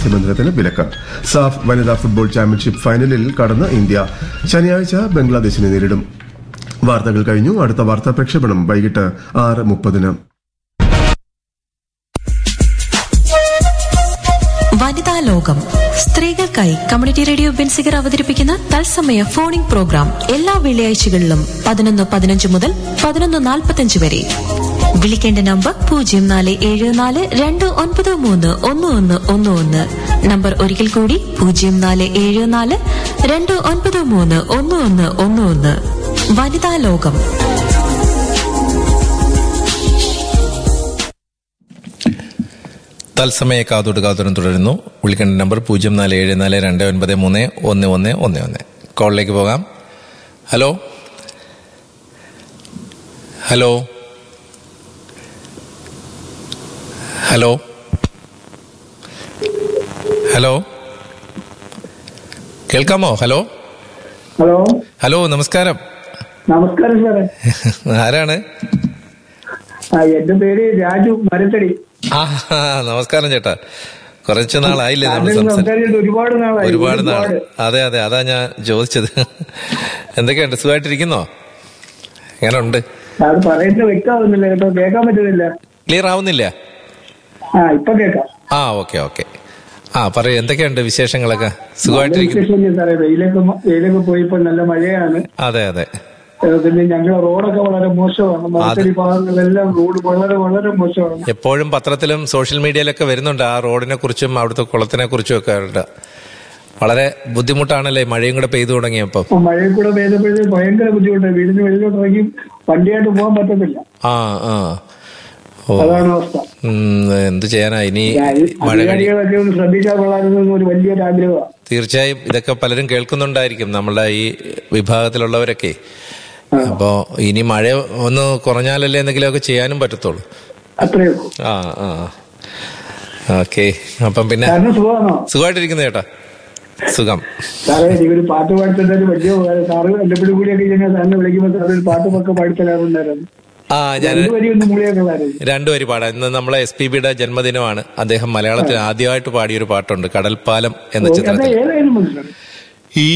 മത്സ്യബന്ധനത്തിന് വിലക്ക് സാഫ് വനിതാ ഫുട്ബോൾ ചാമ്പ്യൻഷിപ്പ് ഫൈനലിൽ കടന്ന് ഇന്ത്യ ശനിയാഴ്ച ബംഗ്ലാദേശിനെ നേരിടും വാർത്തകൾ കഴിഞ്ഞു അടുത്ത വാർത്താ പ്രക്ഷേപണം വൈകിട്ട് ആറ് മുപ്പതിന് വനിതാ ലോകം സ്ത്രീകൾക്കായി കമ്മ്യൂണിറ്റി റേഡിയോ ബെൻസിഗർ അവതരിപ്പിക്കുന്ന തത്സമയ ഫോണിംഗ് പ്രോഗ്രാം എല്ലാ വെള്ളിയാഴ്ചകളിലും പതിനൊന്ന് പതിനഞ്ച് മുതൽ പതിനൊന്ന് നാൽപ്പത്തഞ്ച് വരെ വിളിക്കേണ്ട നമ്പർ പൂജ്യം നാല് ഏഴ് നാല് രണ്ട് ഒൻപത് മൂന്ന് ഒന്ന് ഒന്ന് ഒന്ന് ഒന്ന് നമ്പർ ഒരിക്കൽ കൂടി പൂജ്യം നാല് ഏഴ് നാല് രണ്ട് ഒൻപത് മൂന്ന് ഒന്ന് ഒന്ന് ഒന്ന് ഒന്ന് വനിതാ ലോകം തത്സമയ കാതോട് കാതോരം തുടരുന്നു വിളിക്കേണ്ട നമ്പർ പൂജ്യം നാല് ഏഴ് നാല് രണ്ട് ഒൻപത് മൂന്ന് ഒന്ന് ഒന്ന് ഒന്ന് ഒന്ന് കോളിലേക്ക് പോകാം ഹലോ ഹലോ ഹലോ ഹലോ കേൾക്കാമോ ഹലോ ഹലോ ഹലോ നമസ്കാരം നമസ്കാരം സാറേ ആരാണ് ആ എന്റെ പേര് രാജു മരത്തടി ആ നമസ്കാരം ചേട്ടാ കുറച്ചു നാളായില്ലേ നമ്മൾ സാറിനോട് സംസാരിച്ചു സംസാരിച്ചിട്ട് ഒരുപാട് നാളായി ഒരുപാട് നാൾ അതെ അതെ അതാ ഞാൻ ചോദിച്ചത് എന്തൊക്കെയുണ്ട് സുഖമായിട്ടിരിക്കുന്നോ എങ്ങനെ ഉണ്ട് അത് പറയുന്നത് വ്യക്തമാവുന്നില്ല കേട്ടോ കേൾക്കാൻ പറ്റുന്നില്ല ക്ലിയർ ആവുന്നില്ല ആ ഇപ്പൊ കേൾക്കാം ആ ഓക്കെ ഓക്കെ ആ പറയൂ എന്തൊക്കെയുണ്ട് വിശേഷങ്ങളൊക്കെ നല്ല സുഖമായിട്ടിരിക്കുന്നു വിശേഷമില്ല സാറേ വെയിലൊക്കെ മ- വെയിലൊക്കെ പോയപ്പോ നല്ല മഴയാണ് അതെ അതെ ഏ, പിന്നെ ഞങ്ങളുടെ റോഡൊക്കെ വളരെ മോശമാണ് മരത്തടി ഭാഗങ്ങളെല്ലാം റോഡ് വളരെ വളരെ മോശമാണ് എപ്പോഴും പത്രത്തിലും സോഷ്യൽ മീഡിയയിലൊക്കെ വരുന്നുണ്ട് ആ റോഡിനെ കുറിച്ചും അവിടുത്തെ കുളത്തിനെ കുറിച്ചും ഒക്കെ ഉണ്ട് വളരെ ബുദ്ധിമുട്ടാണല്ലേ മഴയും കൂടെ പെയ്തു തുടങ്ങിയപ്പം അപ്പൊ മഴയിൽ കൂടെ പെയ്തപ്പോഴത്തേക്ക് ഭയങ്കര ബുദ്ധിമുട്ടാണ് വീടിന് വെളിയിലോട്ട് ഇറങ്ങി വണ്ടിയായിട്ട് പോകാൻ പറ്റത്തില്ല ആ ആ ഓ അതാണ് അവസ്ഥ ഉം, എന്ത് ചെയ്യാനാ ഇനി മഴ കഴിയും അധികാരികളൊക്കെ ഒന്ന് ശ്രദ്ധിച്ചാൽ കൊള്ളാമെന്ന് ഒരു വലിയൊരു ആഗ്രഹമാണ് തീർച്ചയായും ഇതൊക്കെ പലരും കേൾക്കുന്നുണ്ടായിരിക്കും നമ്മളുടെ ഈ വിഭാഗത്തിലുള്ളവരൊക്കെ അപ്പോ ഇനി മഴ ഒന്ന് കുറഞ്ഞാലല്ലേ എന്തെങ്കിലുമൊക്കെ ചെയ്യാനും പറ്റത്തുള്ളൂ അത്രയേ ഉള്ളൂ ആ ആ ഓക്കെ അപ്പം പിന്നെ കാരണം സുഖമാണോ സുഖമായിട്ടിരിക്കുന്നു ചേട്ടാ സുഖം സാറേ എനിക്കൊരു പാട്ട് പാടിത്തന്നെ വലിയ ഉപകാരം. സാറ് വല്ലപ്പോഴും കൂടിയൊക്കെ ഇങ്ങനെ സാറിനെ വിളിക്കുമ്പോൾ സാറ് ഒരു പാട്ടുമൊക്കെ പാടിത്തരാറുണ്ടായിരുന്നു ആ ഞാൻ രണ്ടു വരി ഒന്ന് മൂളിയൊക്കെ പാടും രണ്ടുപേര് പാടാം ഇന്ന് നമ്മളെ എസ് പി ബിയുടെ ജന്മദിനമാണ് അദ്ദേഹം മലയാളത്തിൽ ആദ്യമായിട്ട് പാടിയൊരു പാട്ടുണ്ട് കടൽപ്പാലം എന്ന അതെ ചിത്രത്തിൽ ഏതായാലും മനസ്സിലായി ഈ